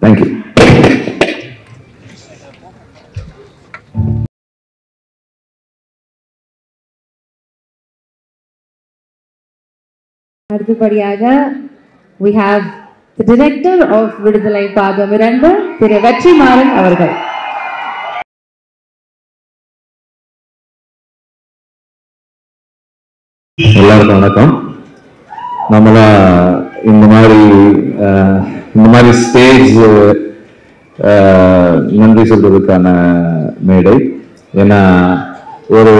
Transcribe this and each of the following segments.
thank you அடுத்தபடியாக we have the director of விடுதலை பாகம் இரண்டு திரு வெற்றிமாறன் அவர்கள் எல்லாருக்கும் வணக்கம் நம்மள இந்த மாதிரி அஹ், இந்த மாதிரி ஸ்டேஜ் நன்றி சொல்றதுக்கான மேடை ஏன்னா ஒரு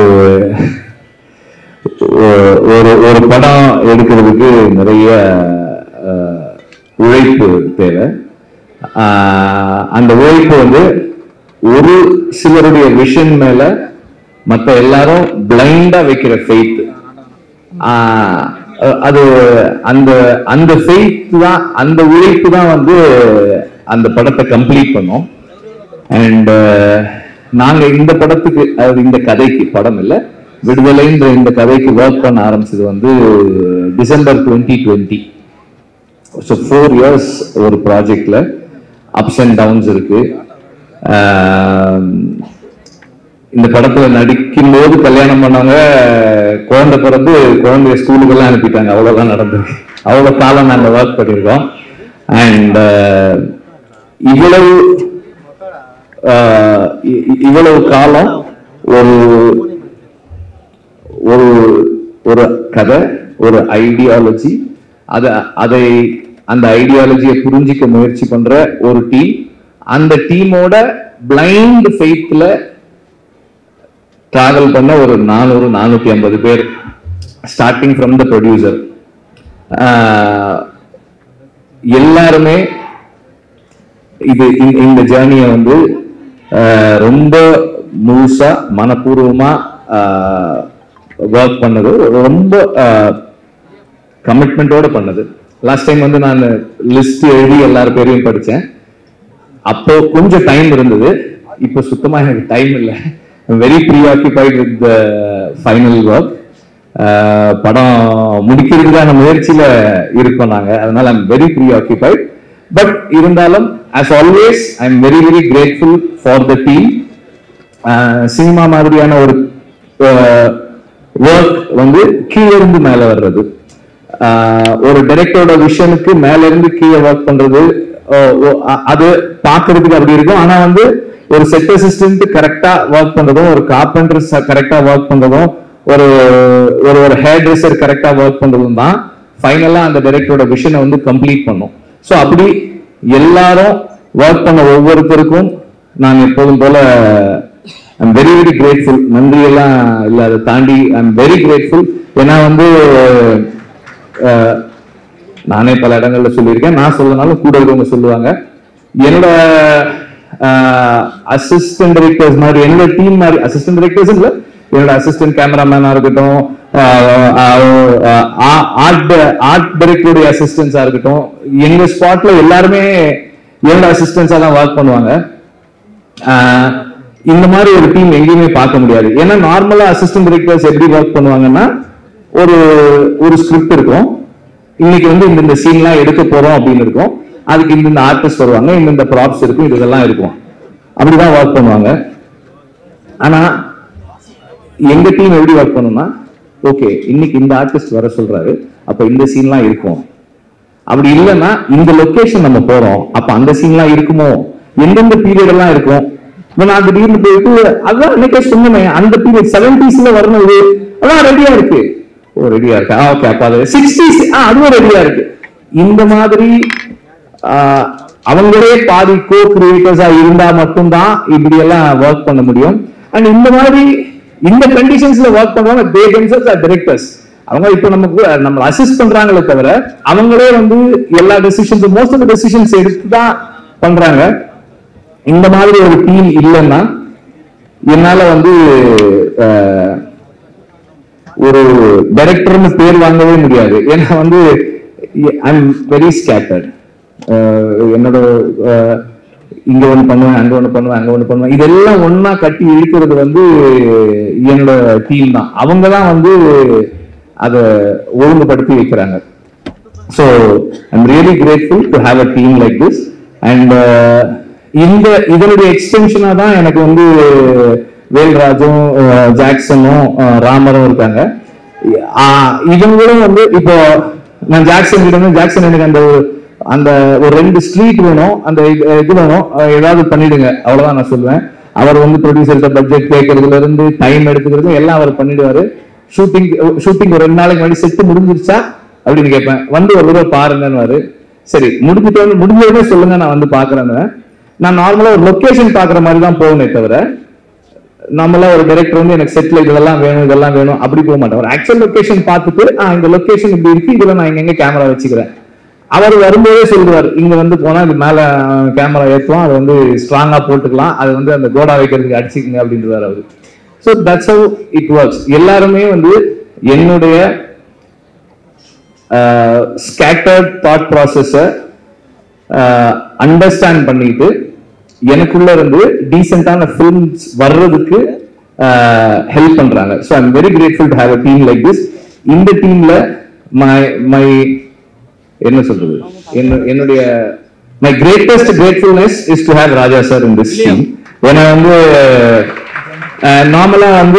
ஒ- ஒரு ஒரு படம் எடுக்கிறதுக்கு நிறைய அஹ், உழைப்பு தேவை அஹ், அந்த உழைப்பு வந்து ஒரு சிலருடைய விஷன் மேல மத்த எல்லாரும் பிளைண்டா வைக்கிற ஃபெய்த் அது அந்த அந்த ஃபெய்த் தான் அந்த உழைப்பு தான் வந்து அந்த படத்தை கம்ப்ளீட் பண்ணோம் அண்ட் நாங்க இந்த படத்துக்கு அதாவது இந்த கதைக்கு படம் இல்ல விடுதலைன்ற இந்த கதைக்கு ஒர்க் பண்ண ஆரம்பிச்சது வந்து December twenty twenty so four years ஒரு ப்ராஜெக்ட்ல அப்ஸ் அண்ட் டவுன்ஸ் இருக்கு ஆம், இந்த படத்துல நடிக்கும் போது கல்யாணம் பண்ணவங்க குழந்தை பிறந்து குழந்தைய ஸ்கூலுக்கெல்லாம் அனுப்பிட்டாங்க அவ்வளவுதான் நடந்தது அவ்வளவு காலம் நாங்க ஒர்க் பண்ணியிருக்கோம் அண்ட் இவ்வளவு ஆஹ் இ- இ- இவ்வளவு காலம் ஒரு ஒரு ஒரு கதை ஒரு ஐடியாலஜி அத அதை அந்த ஐடியாலஜியை புரிஞ்சிக்க முயற்சி பண்ற ஒரு டீம் அந்த டீமோட பிளைண்ட் ஃபெய்த்ல டிராவல் பண்ண ஒரு நானூறு நானூத்தி ஐம்பது பேர் ஸ்டார்டிங் ஃப்ரம் த ப்ரொடியூசர் எல்லாருமே இது இந்த- இந்த ஜேர்னியை வந்து ஆஹ், ரொம்ப முழுசா மனப்பூர்வமா ஒர்க் பண்ணது ரொம்ப கமிட்மெண்டோட பண்ணது லாஸ்ட் டைம் வந்து நான் லிஸ்ட் எழுதி எல்லார் பேரையும் படிச்சேன் அப்போ கொஞ்சம் டைம் இருந்தது இப்போ சுத்தமா எனக்கு டைம் இல்லை very preoccupied with the final work படம் முடிக்கிறதுக்கான முயற்சியில இருக்கோம் நாங்க அதனால I'm very preoccupied but இருந்தாலும் as always I am very very grateful for the team cinema மாதிரியான ஒரு ஒர்க் வந்து கீழே இருந்து மேல வர்றது ஆஹ் ஒரு டைரக்டரோட விஷனுக்கு மேல இருந்து கீழே ஒர்க் பண்றது அஹ் ஒ- அ- அது பாக்குறதுக்கு அப்படி இருக்கும் ஆனா வந்து ஒரு செட் அசிஸ்டன்ட் கரெக்டா ஒர்க் பண்றதும் ஒரு கார்பெண்டர் கரெக்டா ஒர்க் பண்றதும் ஒரு ஒரு ஒரு ஹேர் ட்ரெஸ்ஸர் கரெக்டா ஒர்க் பண்றதும் தான் ஃபைனலா அந்த டைரக்டரோட விஷனை வந்து கம்ப்ளீட் பண்ணும் ஸோ அப்படி எல்லாரும் ஒர்க் பண்ண ஒவ்வொருத்தருக்கும் நான் எப்போதும் போல ஐம் வெரி வெரி கிரேட்ஃபுல் நன்றி எல்லாம் இல்ல அதை தாண்டி ஐம் வெரி கிரேட்ஃபுல் ஏன்னா வந்து அஹ், நானே பல இடங்கள்ல சொல்லியிருக்கேன் நான் சொல்லனாலும் கூட இருக்கவங்க சொல்லுவாங்க என்னோட அசிஸ்டன்ட் டைரக்டர்ஸ் மாதிரி என்னோட டீம் மாதிரி அசிஸ்டன்ட் டைரக்டர்ஸ் இல்ல என்னோட அசிஸ்டன்ட் கேமராமேனா இருக்கட்டும் ஆர்ட் ஆர்ட் டைரக்டருடைய அசிஸ்டன்ஸா இருக்கட்டும் எங்க ஸ்பாட்ல எல்லாருமே என்னோட அசிஸ்டன்ஸா தான் ஒர்க் பண்ணுவாங்க ஆஹ் இந்த மாதிரி ஒரு டீம் எங்கேயுமே பார்க்க முடியாது ஏன்னா நார்மலா அசிஸ்டன்ட் டைரக்டர்ஸ் எப்படி ஒர்க் பண்ணுவாங்கன்னா ஒரு ஒரு ஸ்கிரிப்ட் இருக்கும் இன்னைக்கு வந்து இந்த இந்த சீன்லாம் எடுக்க போறோம் அப்படின்னு இருக்கும் அதுக்கு இந்த இந்த ஆர்டிஸ்ட் வருவாங்க இந்த இந்த ப்ராப்ஸ் இருக்கும் இது இதெல்லாம் இருக்கும் அப்படிதான் ஒர்க் பண்ணுவாங்க ஆனா எங்க டீம் எப்படி ஒர்க் பண்ணும்னா ஓகே இன்னைக்கு இந்த ஆர்டிஸ்ட் வர சொல்றாரு அப்ப இந்த சீன்லாம் இருக்கும் அப்படி இல்லைன்னா இந்த லொகேஷன் நம்ம போறோம் அப்ப அந்த சீன்லாம் இருக்குமோ எந்தெந்த பீரியட் எல்லாம் இருக்கும் இப்ப நான் திடீர்னு போயிட்டு அதான் இன்னைக்கே சொன்னேன் அந்த பீரியட் செவன்டிஸ்ல வரணும் இது அதான் ரெடியா இருக்கு ஓ ரெடியா இருக்கு ஓகே அப்ப அது சிக்ஸ்டிஸ் அதுவும் ரெடியா இருக்கு இந்த மாதிரி ஆஹ், அவங்களே பாதி கோ கிரியேட்டர்ஸா இருந்தா மட்டும்தான் இப்படி எல்லாம் ஒர்க் பண்ண முடியும் அண்ட் இந்த மாதிரி இந்த கண்டிஷன்ஸ்ல ஒர்க் பண்றவங்க தே themselves are directors அவங்க இப்ப நமக்கு நம்ம அசிஸ்ட் பண்றாங்களே தவிர அவங்களே வந்து எல்லா டெசிஷன்ஸ் மோஸ்ட் ஆஃப் டெசிஷன்ஸ் எடுத்து தான் பண்றாங்க இந்த மாதிரி ஒரு டீம் இல்லைன்னா என்னால வந்து அஹ், ஒரு டைரக்டர்னு பேர் வாங்கவே முடியாது ஏன்னா வந்து ஐம் வெரி ஸ்கேட்டர்ட் என்னோட அஹ், இங்க ஒண்ணு பண்ணுவேன் அங்க ஒண்ணு பண்ணுவேன் அங்க ஒண்ணு பண்ணுவேன் இதெல்லாம் ஒண்ணா கட்டி இழுக்கிறது வந்து என்னோட டீம் தான் அவங்க தான் வந்து அதை ஒழுங்குபடுத்தி வைக்கிறாங்க so I'm really grateful to have a team like this and இந்த இதனுடைய எக்ஸ்டென்ஷனா தான் எனக்கு வந்து வேல்ராஜும் அஹ், ஜாக்சனும் அஹ், ராமரும் இருக்காங்க ஆஹ், இவங்களும் வந்து இப்போ நான் ஜாக்சன் கிட்ட இருந்து ஜாக்சன் எனக்கு அந்த ஒரு- அந்த ஒரு ரெண்டு ஸ்ட்ரீட் வேணும் அந்த இது இது வேணும் அஹ், ஏதாவது பண்ணிடுங்க அவ்வளவுதான் நான் சொல்லுவேன் அவர் வந்து ப்ரொடியூசர்கிட்ட பட்ஜெட் கேட்கறதுல இருந்து டைம் எடுத்துக்கிறது எல்லாம் அவர் பண்ணிடுவாரு ஷூட்டிங் ஷூட்டிங் ஒரு ரெண்டு நாளைக்கு முன்னாடி செட்டு முடிஞ்சிருச்சா அப்படின்னு கேட்பேன் வந்து ஒரு தடவை பாருங்கன்னு சரி முடிஞ்சிட்டு முடிஞ்ச உடனே சொல்லுங்க நான் வந்து பாக்குறேன்னு நான் நார்மலா ஒரு லொகேஷன் பாக்குற மாதிரி தான் போகணுமே தவிர நம்மளா ஒரு டைரக்டர் வந்து எனக்கு செட்ல இதெல்லாம் வேணும் இதெல்லாம் வேணும் அப்படி போக மாட்டேன் ஒரு ஆக்சுவல் லொகேஷன் பார்த்துட்டு ஆ, இந்த லொகேஷன் இப்படி இருக்கு இதுல நான் எங்க கேமரா வச்சுக்கிறேன் அவர் வரும்போதே சொல்லுவார் இங்க வந்து போனா இது மேல கேமரா ஏற்றுவோம் அதை வந்து ஸ்ட்ராங்கா போட்டுக்கலாம் அது வந்து அந்த கோடா வைக்கிறதுக்கு அடிச்சுக்கங்க அப்படின்றாரு அவரு so that's how it works எல்லாருமே வந்து என்னுடைய ஸ்கேட்டர்ட் தாட் ப்ராசஸை அண்டர்ஸ்டாண்ட் பண்ணிட்டு எனக்குள்ள இருந்து டீசென்டான ஃபிலிம்ஸ் வர்றதுக்கு ஹெல்ப் பண்றாங்க so I'm very grateful to have a team like this இந்த டீம்ல மை மை என்ன சொல்றது என்ன- என்னுடைய my greatest gratefulness is to have Raja sir in this team ஏன்னா வந்து நார்மலா வந்து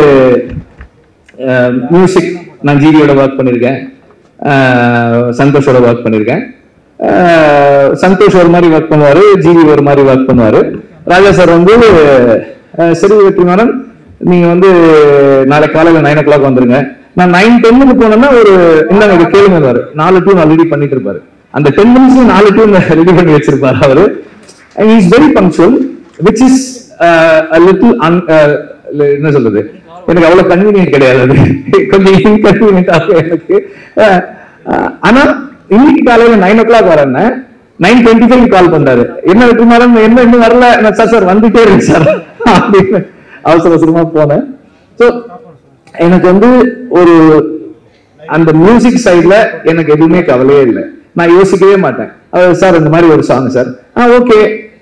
மியூசிக் நான் ஜிவியோட ஒர்க் பண்ணியிருக்கேன் அஹ் சந்தோஷோட ஒர்க் பண்ணியிருக்கேன் அஹ் சந்தோஷ் ஒரு மாதிரி ஒர்க் பண்ணுவாரு ஜிவி ஒரு மாதிரி ஒர்க் பண்ணுவாரு ராஜா சார் வந்து அஹ் சரி வெற்றிமாறன் நீங்க வந்து நாளை காலையில நைன் ஓ கிளாக் வந்துருங்க நான் நைன் டென்னுக்கு போனேன்னா ஒரு இந்தாங்க இது கேளுங்க நாலு டூ ஆல்ரெடி பண்ணிட்டு இருப்பாரு அந்த டென் மினிட்ஸ் நாலு டூ ரெடி பண்ணி வச்சிருப்பாரு அவரு is very punctual which is little என்ன சொல்றது எனக்கு அவ்வளவு கன்வீனியன்ட் கிடையாது அது கொஞ்சம் இன்கன்வீனியன்ட் எனக்கு அஹ், அஹ், ஆனா இன்னைக்கு காலையில நைன் ஓ கிளாக் வரேன்னு நைன் டுவெண்ட்டி ஃபைவ் கால் பண்றாரு என்ன வெற்றிமாறன் என்ன இன்னும் வரல நான் சார் சார் வந்துட்டே இருக்கு சார் அப்படின்னு அவசர அவசரமா போனேன் ஸோ எனக்கு வந்து ஒரு அந்த மியூசிக் சைடுல எனக்கு எதுவுமே கவலையே இல்லை நான் யோசிக்கவே மாட்டேன் அவர் சார் இந்த மாதிரி ஒரு சாங் சார் ஆ ஓகே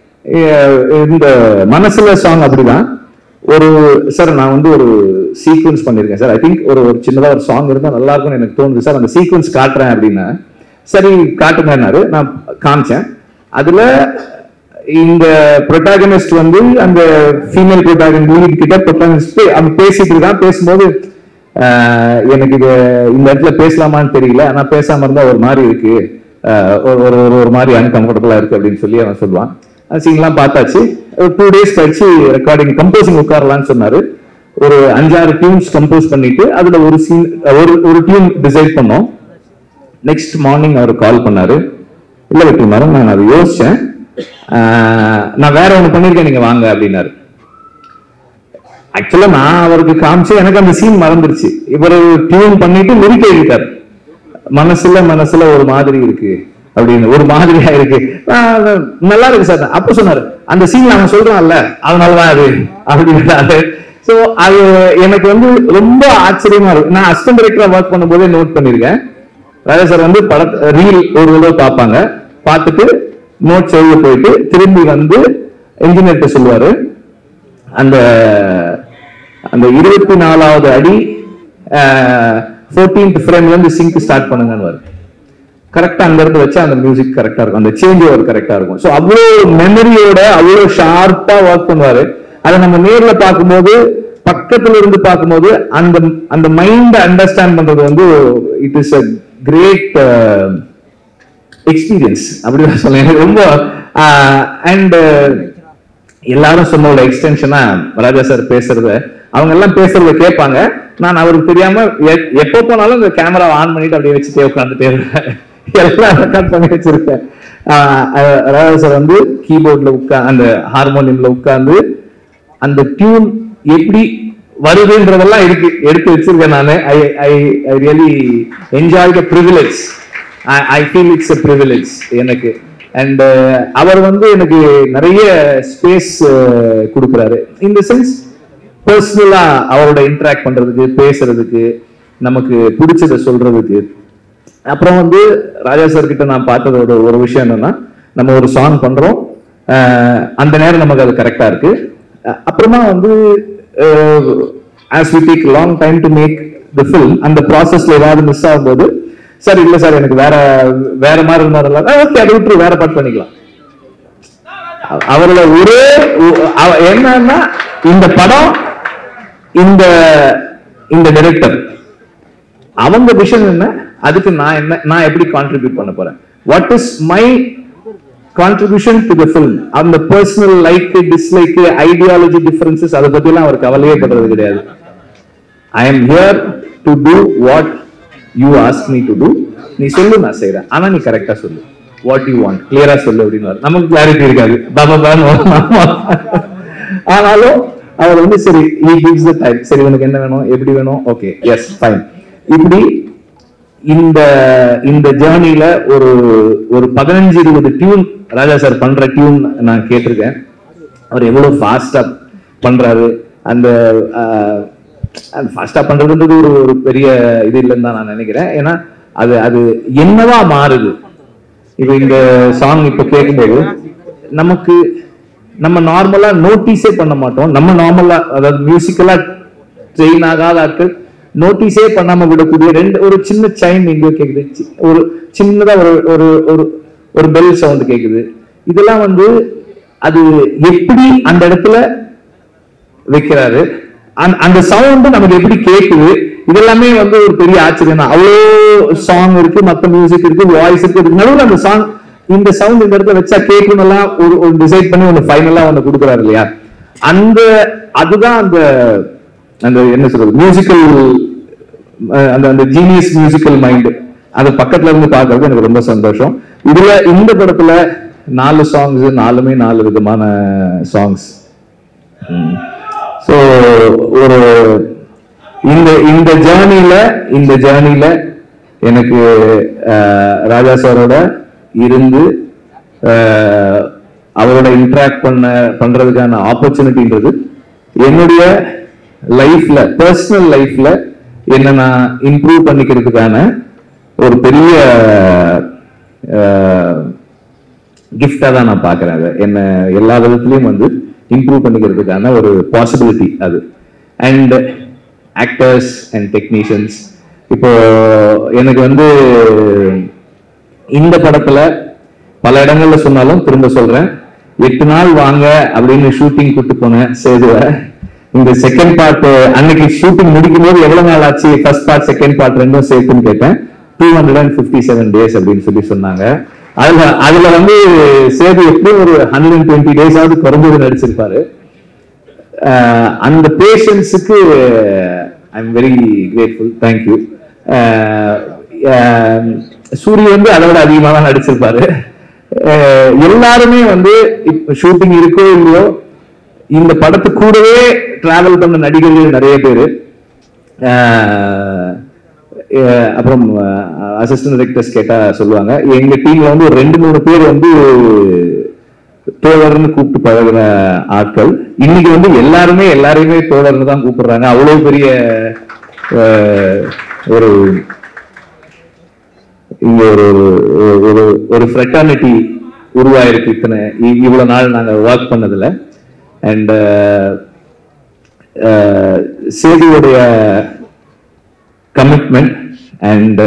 இந்த மனசுல சாங் அப்படிதான் ஒரு சார் நான் வந்து ஒரு சீக்வன்ஸ் பண்ணிருக்கேன் சார் ஐ திங்க் ஒரு ஒரு சின்னதா ஒரு சாங் இருந்தா நல்லா இருக்கும்னு எனக்கு தோணுது சார் அந்த சீக்வன்ஸ் காட்டுறேன் அப்படின்னா சரி காட்டுங்கன்னாரு நான் காமிச்சேன் அதுல இந்த ப்ரொட்டாகனிஸ்ட் வந்து அந்த ஃபீமேல் ப்ரொட்டாகனிஸ்ட் லீட் கிட்ட ப்ரொட்டாகனிஸ்ட் அவன் பேசிட்டு இருக்கான் பேசும்போது ஆஹ், எனக்கு இது இந்த இடத்துல பேசலாமான்னு தெரியல ஆனா பேசாம இருந்தா ஒரு மாதிரி இருக்கு ஆஹ், ஒரு ஒரு ஒரு- ஒரு மாதிரி அன்கம்ஃபர்டபுளா இருக்கு அப்படின்னு சொல்லி அவன் சொல்லுவான் சீன்லாம் பார்த்தாச்சு ஒரு டூ டேஸ் கழிச்சு ரெக்கார்டிங் கம்போசிங் உட்காரலாம்னு சொன்னாரு ஒரு அஞ்சாறு டியூன்ஸ் கம்போஸ் பண்ணிட்டு அதுல ஒரு சீன் ஒரு ஒரு டியூன் டிசைட் பண்ணோம் நெக்ஸ்ட் மார்னிங் அவர் கால் பண்ணாரு இல்ல வெற்றி மேடம் நான் அதை யோசிச்சேன் ஆஹ், நான் வேற ஒண்ணு பண்ணிருக்கேன் நீங்க வாங்க அப்படின்னாரு ஆக்சுவலா நான் அவருக்கு காமிச்சு எனக்கு அந்த சீன் மறந்துருச்சு இவர் டியூன் பண்ணிட்டு லிரிக் எழுதிட்டார் மனசுல மனசுல ஒரு மாதிரி இருக்கு அப்படின்னு ஒரு மாதிரியா இருக்கு ஆஹ் நல்லா இருக்கு சார் அப்ப சொன்னாரு அந்த சீன் அவன் சொல்றான்ல அதனாலதான் அது அப்படின்றாரு சோ அது எனக்கு வந்து ரொம்ப ஆச்சரியமா இருக்கு நான் அசிஸ்டன்ட் டைரக்டரா ஒர்க் பண்ணும்போதே நோட் பண்ணிருக்கேன் ராஜா சார் வந்து பட ரீல் ஒரு தடவை பார்ப்பாங்க பார்த்துட்டு நோட்ஸ் எழுத போயிட்டு திரும்பி வந்து என்ஜினியர்கிட்ட சொல்லுவாரு அந்த அந்த இருபத்தி நாலாவது அடி ஃபோர்டீன்த் ஃப்ரேம்ல இருந்து சிங்க் ஸ்டார்ட் பண்ணுங்கன்னு கரெக்டா அங்க இருந்து வச்சா அந்த மியூசிக் கரெக்டா இருக்கும் அந்த சேஞ்ச் ஓவர் கரெக்டா இருக்கும் ஸோ அவ்வளோ மெமரியோட அவ்வளோ ஷார்ப்பா ஒர்க் பண்ணுவாரு அதை நம்ம நேர்ல பார்க்கும்போது பக்கத்துல இருந்து பார்க்கும்போது அந்த அந்த மைண்ட் அண்டர்ஸ்டாண்ட் பண்றது வந்து it is a great experience அப்படிதான் சொல்ல எனக்கு ரொம்ப அண்ட் எல்லாரும் சொன்ன ஒரு எக்ஸ்டென்ஷனா ராஜா சார் பேசுறத அவங்க எல்லாம் பேசுறத கேட்பாங்க நான் அவருக்கு தெரியாம எ- எப்போ போனாலும் இந்த கேமரா ஆன் பண்ணிட்டு அப்படியே வச்சுட்டே உட்காந்துட்டே இருப்பேன் எல்லாம் ரெக்கார்ட் பண்ணி வச்சிருக்கேன் ஆஹ் அஹ் ராஜா சார் வந்து கீபோர்ட்ல உட்கா அந்த ஹார்மோனியம்ல உட்கார்ந்து அந்த டியூன் எப்படி வருதுன்றதெல்லாம் இருக்கு எடுத்து வச்சிருக்கேன் நான் I I I really enjoy the privilege I feel it's a privilege எனக்கு அண்ட் அவர் வந்து எனக்கு நிறைய ஸ்பேஸ் கொடுக்குறாரு இந்த சென்ஸ் பர்சனலா அவரோட இன்டராக்ட் பண்றதுக்கு பேசுறதுக்கு நமக்கு பிடிச்சதை சொல்றதுக்கு அப்புறம் வந்து ராஜா சார் கிட்ட நான் பார்த்ததோட ஒரு விஷயம் என்னன்னா நம்ம ஒரு சாங் பண்றோம் அஹ் அந்த நேரம் நமக்கு அது கரெக்டா இருக்கு அஹ் அப்புறமா வந்து as we take long time to make the film அந்த ப்ராசஸ்ல ஏதாவது மிஸ் ஆகும்போது சார் இல்ல சார் எனக்கு வேற வேற மாதிரி இருந்தாலும் ஓகே அதை விட்டு வேற பாட்டு பண்ணிக்கலாம் அவரோட ஒரே ஒ- அவ- என்னன்னா இந்த படம் இந்த இந்த டைரக்டர் அவங்க விஷன் என்ன அதுக்கு நான் என்ன நான் எப்படி கான்ட்ரிபியூட் பண்ண போறேன் what is my contribution to the film அந்த personal like dislike ideology differences அதை பத்தி எல்லாம் அவர் கவலையே படுறது கிடையாது I am here to do what you ask me to do நீ சொல்லு நான் செய்றேன் ஆனா நீ கரெக்டா சொல்லு வாட் யூ வாண்ட் கிளியரா சொல்லு அப்படின்னு நமக்கு கிளாரிட்டி இருக்காது பாபா ஆனாலும் அவர் வந்து சரி he gives the time சரி உனக்கு என்ன வேணும் எப்படி வேணும் ஓகே எஸ் ஃபைன் இப்படி இந்த இந்த ஜேர்னில ஒரு ஒரு பதினஞ்சு இருபது டியூன் ராஜா சார் பண்ற டியூன் நான் கேட்டிருக்கேன் அவர் எவ்வளவு ஃபாஸ்டா பண்றாரு அந்த ஃபாஸ்டா பண்றதுன்றது ஒரு ஒரு பெரிய இது இல்லைன்னு தான் நான் நினைக்கிறேன் ஏன்னா அது அது என்னவா மாறுது இப்போ இந்த சாங் இப்போ கேட்கும்போது நமக்கு நம்ம நார்மலா நோட்டீஸே பண்ண மாட்டோம் நம்ம நார்மலா அதாவது மியூசிக்கலா ட்ரெயின் ஆகாத ஆட்கள் நோட்டீஸே பண்ணாம விடக்கூடிய ரெண்டு ஒரு சின்ன சைன் எங்கேயோ கேக்குது சி- ஒரு சின்னதா ஒரு ஒரு ஒரு ஒரு பெல் சவுண்ட் கேக்குது இதெல்லாம் வந்து அது எப்படி அந்த இடத்துல வைக்கிறாரு அந்த- அந்த சவுண்ட் நமக்கு எப்படி கேக்குது இதெல்லாமே வந்து ஒரு பெரிய ஆச்சரியம் தான் அவ்வளோ சாங் இருக்கு மத்த மியூசிக் இருக்கு வாய்ஸ் இருக்கு இதுக்கு நடுவுல அந்த சாங் இந்த சவுண்ட் இந்த இடத்துல வச்சா கேட்கணும் எல்லாம் ஒரு ஒரு டிசைட் பண்ணி ஒன்னு ஃபைனலா ஒன்னு கொடுக்குறாரு இல்லையா அந்த அதுதான் அந்த அந்த என்ன சொல்றது மியூசிக்கல் அந்த அந்த ஜீனியஸ் மியூசிக்கல் மைண்ட் அது பக்கத்துல இருந்து பார்க்கறது எனக்கு ரொம்ப சந்தோஷம் இதுல இந்த படத்துல நாலு சாங்ஸ் நாலுமே நாலு விதமான சாங்ஸ் ஸோ ஒரு இந்த இந்த ஜேர்னில இந்த ஜேர்னில எனக்கு அஹ், ராஜா சாரோட இருந்து அஹ், அவரோட இன்டராக்ட் பண்ண பண்றதுக்கான ஆப்பர்ச்சுனிட்டின்றது என்னுடைய லைஃப்ல பர்சனல் லைஃப்ல என்ன நான் இம்ப்ரூவ் பண்ணிக்கிறதுக்கான ஒரு பெரிய கிஃப்டா தான் நான் பார்க்கறேன் அதை என்ன எல்லா விதத்துலயும் வந்து இம்ப்ரூவ் பண்ணிக்கிறதுக்கான ஒரு பாசிபிலிட்டி அது அண்ட் ஆக்டர்ஸ் அண்ட் டெக்னீஷியன்ஸ் இப்போ எனக்கு வந்து இந்த படத்துல பல இடங்கள்ல சொன்னாலும் திரும்ப சொல்றேன் எட்டு நாள் வாங்க அப்படின்னு ஷூட்டிங் கூட்டு போனேன் சேதுவ இந்த செகண்ட் பார்ட் அன்னைக்கு ஷூட்டிங் முடிக்கும் போது எவ்வளவு நாள் ஆச்சு ஃபர்ஸ்ட் பார்ட் செகண்ட் பார்ட் ரெண்டும் சேர்த்துன்னு கேட்டேன் two hundred and fifty seven days அப்படின்னு சொல்லி சொன்னாங்க அதுல அதுல வந்து சேது எப்படியும் ஒரு ஹண்ட்ரட் அண்ட் டுவெண்ட்டி டேஸாவது குறைஞ்சது நடிச்சிருப்பாரு அஹ் அந்த பேஷன்ஸுக்கு I am very grateful thank you Suriya வந்து அதை விட அதிகமாக தான் நடிச்சிருப்பாரு அஹ் எல்லாருமே வந்து இப்ப ஷூட்டிங் இருக்கோ இல்லையோ இந்த படத்து கூடவே டிராவல் பண்ண நடிகர்கள் நிறைய பேர் அப்புறம் அசிஸ்டன்ட் டைரக்டர்ஸ் கேட்டா சொல்லுவாங்க எங்க டீம்ல வந்து ஒரு ரெண்டு மூணு பேர் வந்து தோழர்னு கூப்பிட்டு பழகுற ஆட்கள் இன்னைக்கு வந்து எல்லாருமே எல்லாரையுமே தோழர்னு தான் கூப்பிடுறாங்க அவ்வளவு பெரிய அஹ், ஒரு இங்க ஒரு ஒரு- ஒரு ஒரு ஃப்ரெட்டர்னிட்டி உருவாயிருக்கு இத்தனை இ- இவ்வளவு நாள் நாங்க ஒர்க் பண்ணதுல அண்ட் சேதியுடைய கமிட்மெண்ட் அண்ட்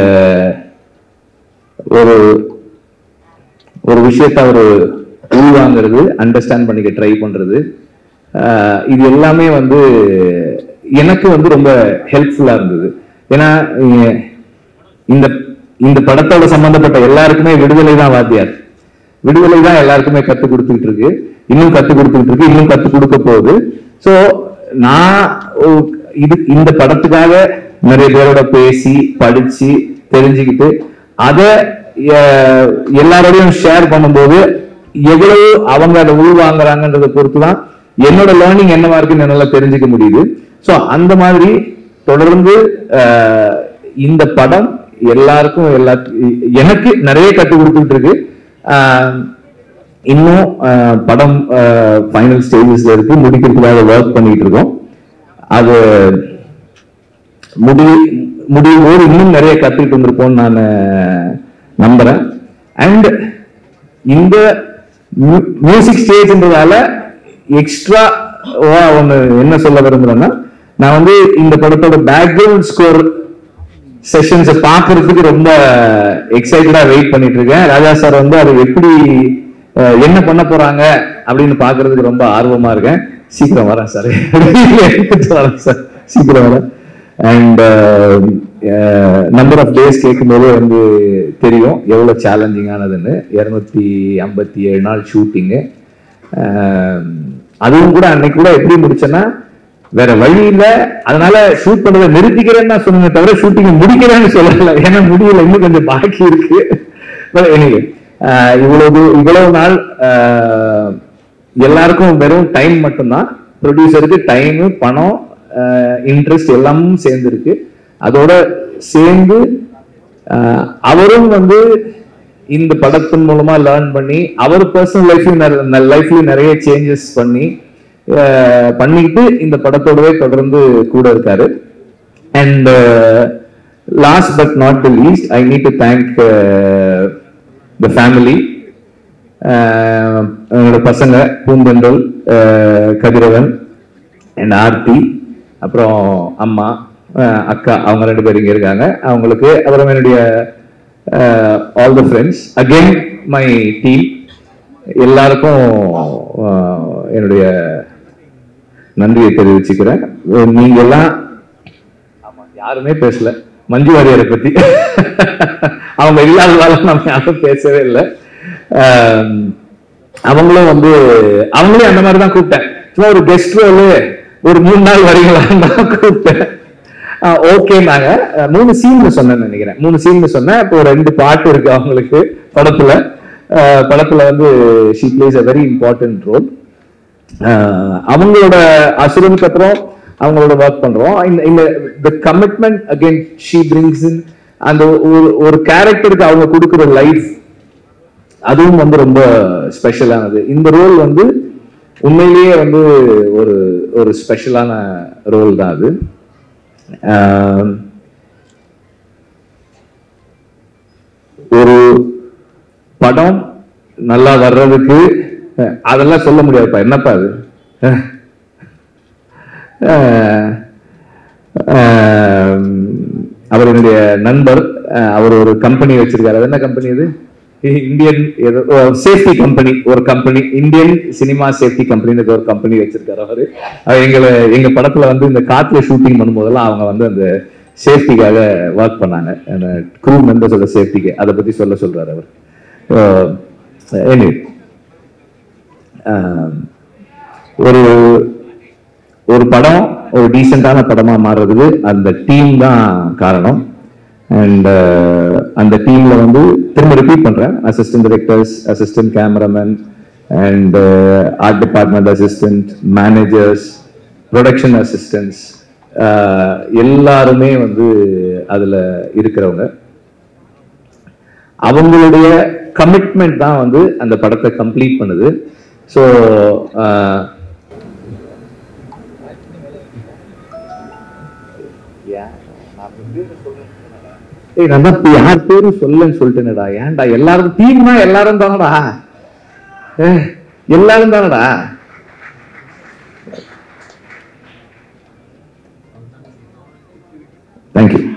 ஒரு ஒரு விஷயத்த அவர் உள்வாங்கிறது அண்டர்ஸ்டாண்ட் பண்ணிக்க ட்ரை பண்றது ஆஹ் இது எல்லாமே வந்து எனக்கு வந்து ரொம்ப ஹெல்ப்ஃபுல்லா இருந்தது ஏன்னா இ- இந்த இந்த படத்தோட சம்பந்தப்பட்ட எல்லாருக்குமே விடுதலை தான் வாத்தியார் விடுதலை தான் எல்லாருக்குமே கத்து கொடுத்துட்டு இருக்கு இன்னும் கத்து கொடுத்துட்டு இருக்கு இன்னும் கத்து கொடுக்க போகுது சோ நான் ஒ- இது இந்த படத்துக்காக நிறைய பேரோட பேசி படிச்சு தெரிஞ்சுக்கிட்டு அதை அஹ், எல்லாரோடையும் ஷேர் பண்ணும்போது எவ்வளவு அவங்க அதை உள்வாங்குறாங்கன்றதை பொறுத்து தான் என்னோட லேர்னிங் என்னவா இருக்குன்னு என்னால தெரிஞ்சுக்க முடியுது சோ அந்த மாதிரி தொடர்ந்து அஹ், இந்த படம் எல்லாருக்கும் எல்லா எனக்கு நிறைய கற்றுக் கொடுத்துட்டு இருக்கு அஹ், இன்னும் அஹ், படம் ஃபைனல் ஸ்டேஜஸ்ல இருக்கு முடிக்கிறதுக்காக ஒர்க் பண்ணிட்டு இருக்கோம் அது முடி முடியும் போது இன்னும் நிறைய கத்துக்கிட்டு வந்திருப்போம்னு நான் நம்புறேன் அண்ட் இந்த மியூசிக் ஸ்டேஜ்ன்றதால எக்ஸ்ட்ரா ஒன்னு என்ன சொல்ல விரும்புறேன்னா நான் வந்து இந்த படத்தோட பேக்ரவுண்ட் ஸ்கோர் செஷன்ஸை பார்க்கறதுக்கு ரொம்ப எக்ஸைட்டடா வெயிட் பண்ணிட்டு இருக்கேன் ராஜா சார் வந்து அதை எப்படி அஹ், என்ன பண்ண போறாங்க அப்படின்னு பாக்குறதுக்கு ரொம்ப ஆர்வமா இருக்கேன் சீக்கிரம் வரேன் சார் எடுத்துட்டு வரேன் சார் சீக்கிரம் வரேன் அண்ட் நம்பர் ஆஃப் டேஸ் கேட்கும்போது வந்து தெரியும் எவ்வளோ சேலஞ்சிங்கானதுன்னு இரநூத்தி ஐம்பத்தி ஏழு நாள் ஷூட்டிங்கு அதுவும் கூட அன்னைக்கு கூட எப்படி முடிச்சேன்னா வேற வழி இல்ல அதனால ஷூட் பண்றதை நிறுத்திக்கிறேன்னு தான் சொன்னேனே தவிர ஷூட்டிங் முடிக்கிறேன்னு சொல்லல ஏன்னா முடியல இன்னும் கொஞ்சம் பாக்கி இருக்கு But anyway, ஆஹ் இவ்வளவு இவ்வளவு நாள் ஆஹ் எல்லாருக்கும் வெறும் டைம் மட்டும்தான் ப்ரொடியூசருக்கு டைம் பணம் இன்ட்ரெஸ்ட் எல்லாமும் சேர்ந்துருக்கு அதோட சேர்ந்து ஆஹ் அவரும் வந்து இந்த படத்தின் மூலமா லேர்ன் பண்ணி அவர் பர்சனல் லைஃப்லயும் லைஃப்லயும் நிறைய சேஞ்சஸ் பண்ணி ஆஹ் பண்ணிக்கிட்டு இந்த படத்தோடவே தொடர்ந்து கூட இருக்காரு and last but not the least I need to thank the family என்னோட பசங்க பூந்தெண்டல் ஆஹ் கதிரவன் அண்ட் ஆர்த்தி அப்புறம் அம்மா ஆஹ் அக்கா அவங்க ரெண்டு பேரும் இங்க இருக்காங்க அவங்களுக்கு அப்புறம் என்னுடைய all the friends again my team எல்லாருக்கும் ஆஹ் என்னுடைய நன்றியை தெரிவிச்சுக்கிறேன் நீங்க எல்லாம் ஆமா யாருமே பேசல மஞ்சு வாரியரை பத்தி அவங்க இல்லாததால நம்ம யாரும் பேசவே இல்லை ஆம், அவங்களும் வந்து அவங்களே அந்த மாதிரி தான் கூப்பிட்டேன் சும்மா ஒரு கெஸ்ட் ரோலு ஒரு மூணு நாள் வரீங்களான்னு தான் கூப்பிட்டேன் ஓகேனாங்க மூணு சீன்ல சொன்னேன்னு நினைக்கிறேன் மூணு சீன்ல சொன்னேன் இப்போ ஒரு ரெண்டு பாட்டு இருக்கு அவங்களுக்கு படத்துல ஆஹ் படத்துல வந்து she plays a very important role ஆஹ் அவங்களோட அசுரனுக்கு அப்புறம் அவங்களோட ஒர்க் பண்றோம் இந்த இந்த the commitment again she brings in அந்த ஒரு ஒரு கேரக்டருக்கு அவங்க கொடுக்குற லைஃப் அதுவும் வந்து ரொம்ப ஸ்பெஷலானது இந்த ரோல் வந்து உண்மையிலேயே வந்து ஒரு ஒரு ஸ்பெஷலான ரோல் தான் அது ஆஹ் ஒரு படம் நல்லா வர்றதுக்கு அஹ், அதெல்லாம் சொல்ல முடியாதுப்பா என்னப்பா அது அஹ், அஹ், அஹ், அவர் என்னுடைய நண்பர் அஹ், அவர் ஒரு கம்பெனி வச்சிருக்காரு அது என்ன கம்பெனி அது இந்தியன் ஏதோ சேஃப்டி கம்பெனி ஒரு கம்பெனி இந்தியன் சினிமா சேஃப்டி கம்பெனின்னு ஒரு கம்பெனி வச்சிருக்காரு அவரு அவர் எங்களை எங்க படத்துல வந்து இந்த காட்டுல ஷூட்டிங் பண்ணும்போதெல்லாம் அவங்க வந்து அந்த சேஃப்டிக்காக ஒர்க் பண்ணாங்க க்ரூ மெம்பர்ஸோட சேஃப்டிக்கு அதை பத்தி சொல்ல சொல்றாரு அவர் anyway, ஆஹ், ஒரு ஒரு படம் ஒரு டீசெண்டான படமா மாறுறதுக்கு அந்த டீம் தான் காரணம் அண்ட் அந்த டீம்ல வந்து திரும்ப ரிப்பீட் பண்றேன் assistant directors assistant cameraman and art department assistant managers production assistants எல்லாருமே வந்து அதுல இருக்கிறவங்க அவங்களுடைய கமிட்மெண்ட் தான் வந்து அந்த படத்தை கம்ப்ளீட் பண்ணுது ஸோ ஏய் நான் தான் இப்ப யார் பேரும் சொல்லன்னு சொல்லிட்டேனடா ஏன்டா எல்லாரும் டீம்னா எல்லாரும் தானடா ஏய், எல்லாரும் தானடா தேங்க்யூ